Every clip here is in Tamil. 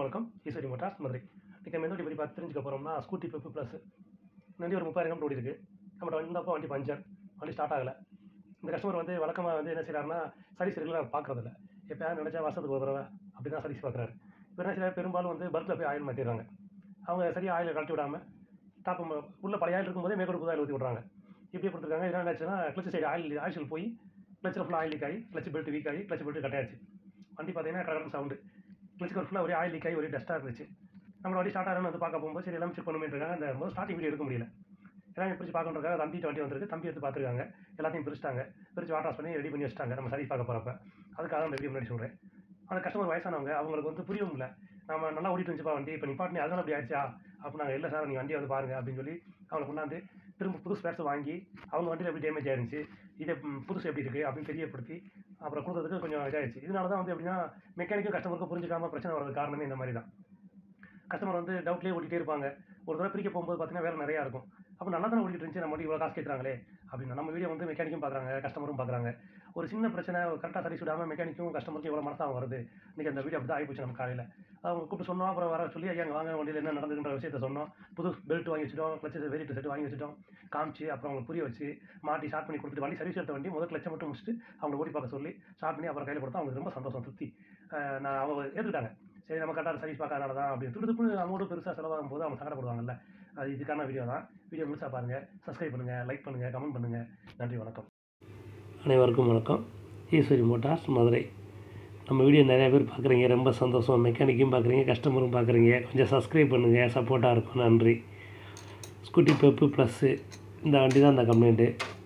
வணக்கம் ஈஸ்வரி மோட்டார்ஸ் மதுரை இன்றைக்கி நம்ம எந்த வண்டி பற்றி பார்த்து தெரிஞ்சுக்க போகிறோம்னா ஸ்கூட்டி பெப்பு ப்ளஸ் வண்டி ஒரு முப்பதாயிரம் கிலோமீட்டர் ஓடி இருக்குது நம்மகிட்ட வந்தப்போ வண்டி பஞ்சர் வண்டி ஸ்டார்ட் ஆகலை இந்த கஸ்டமர் வந்து வழக்கமாக வந்து என்ன செய்கிறாருன்னா சர்வீஸ் ரெகுலராக பார்க்குறதில்ல எப்போயாவது நினச்சா வருஷத்துக்கு ஒரு தடவை அப்படி தான் சர்வீஸ் பார்க்குறாரு இப்போ என்ன செய்யறாரு பெரும்பாலும் வந்து பல்கில் போய் ஆயில் மாற்றிடுறாங்க அவங்க சரியாக ஆயில் கழட்டி விடாமல் டாப் உள்ள பழைய ஆயில் இருக்கும்போதே மேற்கொண்டு புது ஆயில் ஊற்றி விட்றாங்க இப்படி கொடுத்துருக்காங்க இதனால் என்னாச்சுன்னா கிளச் சைடு ஆயில் ஆயில் போய் கிளச்சில் ஃபுல்லாக ஆயில் லீக் ஆகி கிளச் பெல்ட் வீக் ஆகி கிளச் பெல்ட் கட்டாயாச்சு வண்டி பார்த்தீங்கன்னா கடற்கரை சவுண்டு கிளச் ஃபுல்லாக ஒரே ஆயில் லீக் ஆகி ஒரே டஸ்ட்டாக இருந்துச்சு நம்ம வண்டி ஸ்டார்ட் ஆகணும்னு வந்து பார்க்க போகும்போது சரி எல்லாம் செக் பண்ணுமேன்றாங்க அந்த முதல் ஸ்டார்டிங் வீடியோ எடுக்க முடியல எல்லாம் பிரிச்சு பார்க்கணுன்றக்காக தம்பி வண்டி வந்திருக்கு தம்பி எடுத்து பார்த்துருக்காங்க எல்லாத்தையும் பிரிச்சிட்டாங்க பிரிச்சு வாட்டர் பண்ணி ரெடி பண்ணி வச்சிட்டாங்க நம்ம சர்வீஸ் பார்க்க போகிறப்ப அதுக்காக அந்த வீடியோ முன்னாடி சொல்கிறேன் அந்த கஸ்டமர் வயசானவங்க அவங்களுக்கு வந்து புரியவும் இல்லை நம்ம நல்லா ஓடிட்டு இருந்துச்சுப்பா வண்டி இப்போ நிப்பாட்டி அதனால அப்படி ஆயிடுச்சா அப்போ நாங்கள் இல்லை சார் நீங்கள் வண்டியை வந்து பாருங்க அப்படின்னு சொல்லி அவங்களை கொண்டாந்து திரும்ப புது ஸ்பேர்ஸ் வாங்கி அவங்க வண்டியில் எப்படி டேமேஜ் ஆயிருந்துச்சு இது ம், புதுசு எப்படி இருக்குது அப்படின்னு தெரியப்படுத்தி அப்புறம் கொடுக்கறதுக்கு கொஞ்சம் இதாகிடுச்சு இதனால தான் வந்து எப்படின்னா மெக்கானிக்கும் கஸ்டமருக்கும் புரிஞ்சுக்காம பிரச்சனை வர்றது காரணமே இந்த மாதிரி தான் கஸ்டமர் வந்து டவுட்லேயே ஓட்டிகிட்டே இருப்பாங்க ஒரு தடவை பிரிக்க போகும்போது பார்த்தீங்கன்னா வேறு நிறையா இருக்கும் அப்போ நல்லா தானே ஓடிட்டு இருந்துச்சு நம்ம வண்டி இவ்வளோ காசு கேட்குறாங்களே அப்படின்னு நம்ம வீடியோ வந்து மெக்கானிக்கும் பார்க்குறாங்க கஸ்டமரும் பார்க்குறாங்க ஒரு சின்ன பிரச்சனை கரெக்டாக சர்வீஸ் விடாமல் மெக்கானிக்கும் கஸ்டமருக்கும் இவ்வளோ மனசாக வருது இன்றைக்கி அந்த வீடியோ அப்படி தான் ஆகிப்போச்சு நம்ம காலையில் அவங்க கூப்பிட்டு சொன்னோம் அப்புறம் வர சொல்லி ஐயா இங்க வாங்க வண்டியில் என்ன நடந்துன்ற விஷயத்த சொன்னோம் புது பெல்ட் வாங்கி வச்சுட்டோம் கிளச்சு வெரிட்டு செட் வாங்கி வச்சுட்டோம் காமிச்சு அப்புறம் அவங்க புரிய வச்சு மாட்டி ஸ்டார்ட் பண்ணி கொடுத்துட்டு வண்டி சர்வீஸ் எடுத்த வண்டி முதல் கிளச்சை மட்டும் முடிச்சுட்டு அவங்க ஓடி பார்க்க சொல்லி ஸ்டார்ட் பண்ணி அப்புறம் கையில் கொடுத்தா அவங்களுக்கு ரொம்ப சந்தோஷம் திருப்தி அஹ் நான் அவங்க ஏற்றுக்கிட்டாங்க சரி நம்ம கரெக்டாக சர்வீஸ் பார்க்கறதுனால தான் அப்படின்னு துடு துப்புன்னு அமௌண்ட் பெருசாக செலவாகும் போது அவங்க சங்கடப்படுவாங்கல்ல அது இதுக்கான வீடியோ தான் வீடியோ முழுசாக பாருங்கள் சப்ஸ்கிரைப் பண்ணுங்கள் லைக் பண்ணுங்கள் கமெண்ட் பண்ணுங்கள் நன்றி வணக்கம் அனைவருக்கும் வணக்கம் ஈஸ்வரி மோட்டார்ஸ் மதுரை நம்ம வீடியோ நிறையா பேர் பார்க்குறீங்க ரொம்ப சந்தோஷம் மெக்கானிக்கும் பார்க்குறீங்க கஸ்டமரும் பார்க்குறீங்க கொஞ்சம் சப்ஸ்கிரைப் பண்ணுங்கள் சப்போர்ட்டாக இருக்கும் நன்றி ஸ்கூட்டி பெப்பு ப்ளஸ்ஸு இந்த வண்டி தான் இந்த கம்ப்ளைண்ட்டு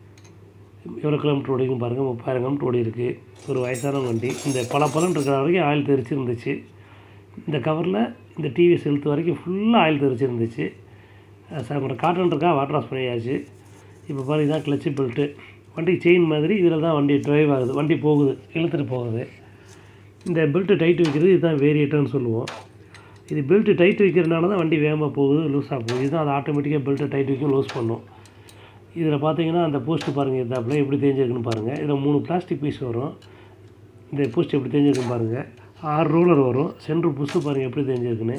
எவ்வளோ கிலோமீட்டர் ஓடிக்கும் பாருங்கள் முப்பாயிரம் கிலோமீட்டர் ஓடி இருக்குது ஒரு வயசான வண்டி இந்த பல பலன் இருக்கிற வரைக்கும் ஆயில் தெரிச்சு இருந்துச்சு இந்த கவரில் இந்த டிவிஎஸ் எழுத்து வரைக்கும் ஃபுல்லாக ஆயில் தெரிச்சு இருந்துச்சு சார் உங்கள்கிட்ட காட்டன் இருக்கா வாட்டர் வாஷ் பண்ணியாச்சு இப்போ பாருங்க இதான் கிளச்சு பெல்ட்டு வண்டி செயின் மாதிரி இதில் தான் வண்டி டிரைவ் ஆகுது வண்டி போகுது இழுத்துட்டு போகுது இந்த பெல்ட்டு டைட் வைக்கிறது இதுதான் வேரியேட்டர்னு சொல்லுவோம் இது பெல்ட்டு டைட் வைக்கிறதுனால தான் வண்டி வேகமாக போகுது லூஸாக போகுது இதுதான் அது ஆட்டோமேட்டிக்காக பெல்ட்டை டைட் வைக்கும் லூஸ் பண்ணும் இதில் பார்த்தீங்கன்னா அந்த போஸ்ட்டு பாருங்கள் இதாப்பில் எப்படி தேஞ்சிருக்குன்னு பாருங்கள் இதில் மூணு பிளாஸ்டிக் பீஸ் வரும் இந்த போஸ்ட் எப்படி தேஞ்சிருக்குன்னு பாருங்கள் ஆறு ரோலர் வரும் சென்ட்ரு புஷு பாருங்கள் எப்படி தேஞ்சிருக்குன்னு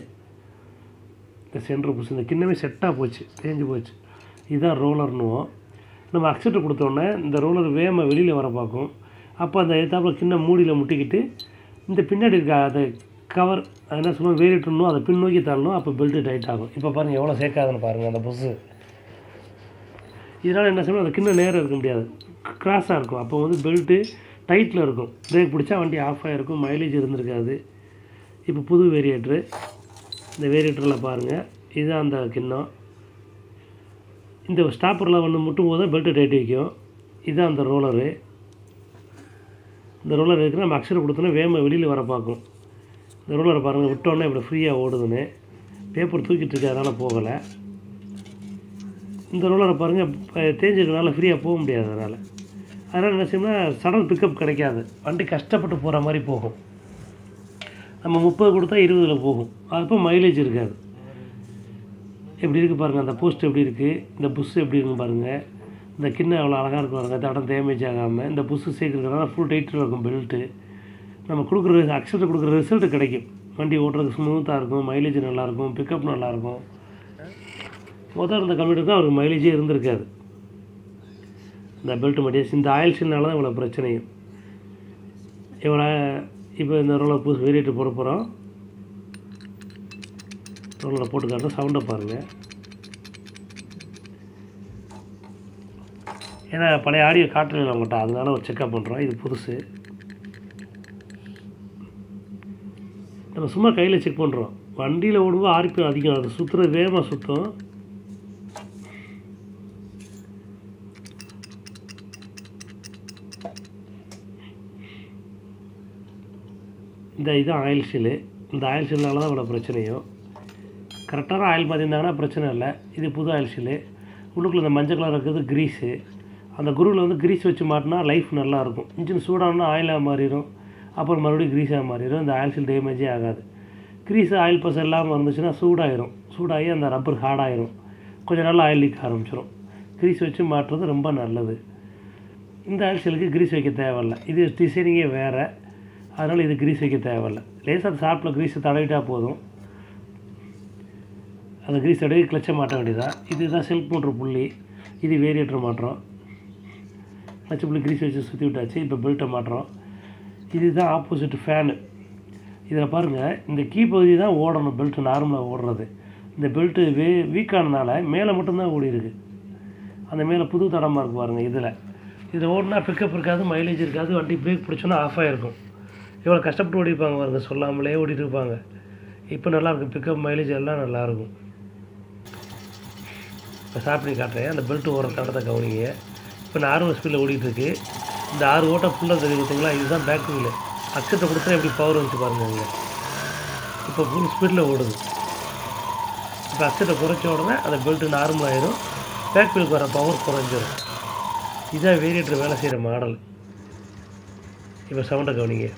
இந்த சென்ட்ரு புஷ் இந்த கிண்ணமே செட்டாக போச்சு தேஞ்சு போச்சு இதுதான் ரோலர்னுவோம் நம்ம அக்செப்ட் கொடுத்தோன்னே இந்த ரோலர் வேகமாக வெளியில் வர பார்க்கும் அப்போ அந்த எத்தாப்பில் கிண்ண மூடியில் முட்டிக்கிட்டு இந்த பின்னாடி இருக்க அந்த கவர் அது என்ன சொல்லுவோம் வேறிட்டணும் அதை பின்னோக்கி தள்ளணும் அப்போ பெல்ட்டு டைட் ஆகும் இப்போ பாருங்கள் எவ்வளோ சேர்க்காதுன்னு பாருங்கள் அந்த புஸ்ஸு இதனால் என்ன செய்யணும் அந்த கிண்ண நேரம் இருக்க முடியாது கிராஸாக இருக்கும் அப்போ வந்து பெல்ட்டு டைட்டில் இருக்கும் பிரேக் பிடிச்சா வண்டி ஆஃப் ஆகிருக்கும் மைலேஜ் இருந்திருக்காது இப்போ புது வேரியேட்ரு இந்த வேரியேட்டரில் பாருங்கள் இதுதான் அந்த கிண்ணம் இந்த ஸ்டாப்பரில் ஒன்று முட்டும் போது தான் பெல்ட்டு டைட் வைக்கும் இதுதான் அந்த ரோலரு இந்த ரோலர் இருக்குது நம்ம அக்ஷரம் கொடுத்தோன்னா வேகமாக வெளியில் வர பார்க்கும் இந்த ரோலரை பாருங்கள் விட்டோன்னே இப்படி ஃப்ரீயாக ஓடுதுன்னு பேப்பர் தூக்கிட்டு இருக்கு அதனால் போகலை இந்த ரோலரை பாருங்கள் தேஞ்சிருக்கனால ஃப்ரீயாக போக முடியாது அதனால் அதனால் என்ன செய்யணும்னா சடன் பிக்கப் கிடைக்காது வண்டி கஷ்டப்பட்டு போகிற மாதிரி போகும் நம்ம முப்பது கொடுத்தா இருபதில் போகும் அப்போ மைலேஜ் இருக்காது எப்படி இருக்குது பாருங்கள் அந்த போஸ்ட் எப்படி இருக்குது இந்த புஷ் எப்படி இருக்குன்னு பாருங்கள் இந்த கிண்ணம் எவ்வளோ அழகாக இருக்கும் பாருங்கள் தடம் டேமேஜ் ஆகாமல் இந்த புஷ்ஷு சேர்க்குறதுனால ஃபுல் டைட்டில் இருக்கும் பெல்ட்டு நம்ம கொடுக்குற அக்செப்ட் கொடுக்குற ரிசல்ட் கிடைக்கும் வண்டி ஓட்டுறதுக்கு ஸ்மூத்தாக இருக்கும் மைலேஜ் நல்லாயிருக்கும் பிக்கப் நல்லாயிருக்கும் முதல் இருந்த கம்ப்யூட்டருக்கு அவருக்கு மைலேஜே இருந்திருக்காது இந்த பெல்ட் மட்டியஸ் இந்த ஆயில் சீல்னால தான் இவ்வளோ பிரச்சனையும் இவ்வளோ இப்போ இந்த ரோலர் பூஸ் வேரியேட்டர் போட போகிறோம் ரோலரை போட்டு காட்டுற சவுண்டை பாருங்கள் ஏன்னா பழைய ஆடியோ காட்டல நம்மகிட்ட அதனால ஒரு செக்அப் பண்ணுறோம் இது புதுசு நம்ம சும்மா கையில் செக் பண்ணுறோம் வண்டியில் ஓடும்போது ஆர்பிஎம் அதிகம் அது சுற்றுறது வேகமாக சுற்றும் இந்த இது ஆயில் சீலு இந்த ஆயில் சீல்னால தான் இவ்வளோ பிரச்சனையும் கரெக்டான ஆயில் பார்த்திருந்தாங்கன்னா பிரச்சனை இல்லை இது புது ஆயில் சீலு உள்ளுக்குள்ள இந்த மஞ்சள் கலர் இருக்கிறது க்ரீஸு அந்த குருவில் வந்து க்ரீஸ் வச்சு மாட்டினா லைஃப் நல்லாயிருக்கும் இன்ஜின் சூடானா ஆயிலாக மாறிடும் அப்புறம் மறுபடியும் க்ரீஸாக மாறிடும் இந்த ஆயில் சீல் டேமேஜே ஆகாது க்ரீஸ் ஆயில் பஸ் இல்லாமல் இருந்துச்சுன்னா சூடாயிரும் சூடாகி அந்த ரப்பர் ஹார்டாயிரும் கொஞ்சம் நாள் ஆயில் லீக் ஆரம்பிச்சிடும் க்ரீஸ் வச்சு மாட்டுறது ரொம்ப நல்லது இந்த ஆயில் சீலுக்கு க்ரீஸ் வைக்க தேவையில்ல இது டிசைனிங்கே வேறு அதனால் இது கிரீஸ் வைக்க தேவையில்ல லேசாக அந்த ஷார்ப்பில் க்ரீஸை தடவிட்டால் போதும் அந்த க்ரீஸ் தடவி கிளச்சை மாட்ட வேண்டியதான் இதுதான் செல்ஃப் மோட்ரு புள்ளி இது வேரியேட்டர் மாட்டுறோம் கிளச்சு புள்ளி க்ரீஸ் வச்சு சுற்றி விட்டாச்சு இப்போ பெல்ட்டை மாட்டுறோம் இதுதான் ஆப்போசிட் ஃபேனு இதில் பாருங்கள் இந்த கீ பகுதி தான் ஓடணும் பெல்ட்டு நார்மலாக ஓடுறது இந்த பெல்ட்டு வே வீக்கானதுனால மேலே மட்டும்தான் ஓடி இருக்கு அந்த மேலே புது தடமாக இருக்கு பாருங்கள் இதில் இதில் ஓடினா பிக்கப் இருக்காது மைலேஜ் இருக்காது வண்டி பிரேக் பிடிச்சோன்னா ஆஃப் ஆகிருக்கும் எவ்வளோ கஷ்டப்பட்டு ஓடிப்பாங்க பாருங்க சொல்லாமலே ஓடிட்டு இருப்பாங்க இப்போ நல்லாயிருக்கும் பிக்கப் மைலேஜ் எல்லாம் நல்லாயிருக்கும் இப்போ சாப்பிட்டு காட்டுறேன் அந்த பெல்ட் ஓர தடத்தை கவனிங்க இப்போ நான் ஆர்வம் ஸ்பீடில் ஓடிட்டுருக்கு இந்த ஆறு ஓட்டம் ஃபுல்லாக தெரியும் பார்த்தீங்களா இதுதான் பேக் வீலு அச்சத்தை கொடுத்தா எப்படி பவர் வந்துச்சு பாருங்க இங்க. இப்போ ஃபுல் ஸ்பீடில் ஓடுது இப்போ அச்சத்தை குறைச்ச உடனே அந்த பெல்ட்டு நார்மல் ஆயிரும் பேக் வீலுக்கு வர பவர் குறைஞ்சிரும் இதான் வேரியேட்டர் வேலை செய்கிற மாடல் இப்போ சவுண்டை கவனிங்க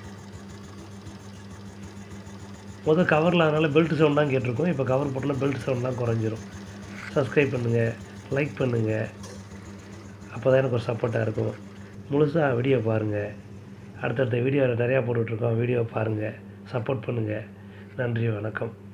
முதல் கவரில் அதனால் பெல்ட் சவுண்ட் தான் கேட்டிருக்கோம் இப்போ கவர் போட்டால் பெல்ட் சவுண்ட்லாம் குறைஞ்சிரும் சப்ஸ்கிரைப் பண்ணுங்கள் லைக் பண்ணுங்கள் அப்போ தான் எனக்கு ஒரு சப்போர்ட்டாக இருக்கும் முழுசாக வீடியோ பாருங்கள் அடுத்தடுத்த வீடியோ நிறையா போட்டுட்ருக்கோம் வீடியோ பாருங்கள் சப்போர்ட் பண்ணுங்கள் நன்றி வணக்கம்